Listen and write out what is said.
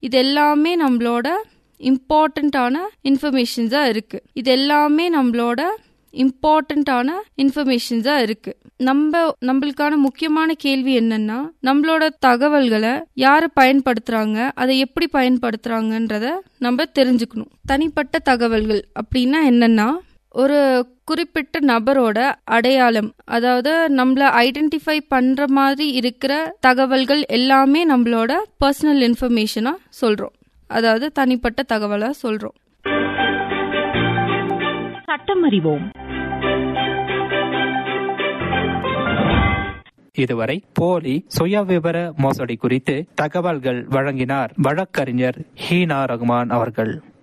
இது எல்லாமே நம்மளோட இம்பார்ட்டண்ட்டான இன்ஃபர்மேஷன்ஸாக இருக்கு இது எல்லாமே நம்மளோட இம்பார்ட்டண்ட்டான இன்ஃபர்மேஷன்ஸாக இருக்கு நம்ம நம்மளுக்கான முக்கியமான கேள்வி என்னன்னா நம்மளோட தகவல்களை யார் பயன்படுத்துறாங்க அதை எப்படி பயன்படுத்துறாங்கன்றத நம்ம தெரிஞ்சுக்கணும் தனிப்பட்ட தகவல்கள் அப்படின்னா என்னன்னா ஒரு குறிப்பிட்ட நபரோட அடையாளம் அதாவது நம்மள ஐடென்டிஃபை பண்ற மாதிரி இருக்கிற தகவல்கள் எல்லாமே நம்மளோட பர்சனல் இன்ஃபர்மேஷனா சொல்றோம் அதாவது தனிப்பட்ட தகவலா சொல்றோம் சட்டம் அறிவோம் இதுவரை போலி சுயவிவர மோசடி குறித்து தகவல்கள் வழங்கினார் வழக்கறிஞர் ஹீனா ரகுமான் அவர்கள்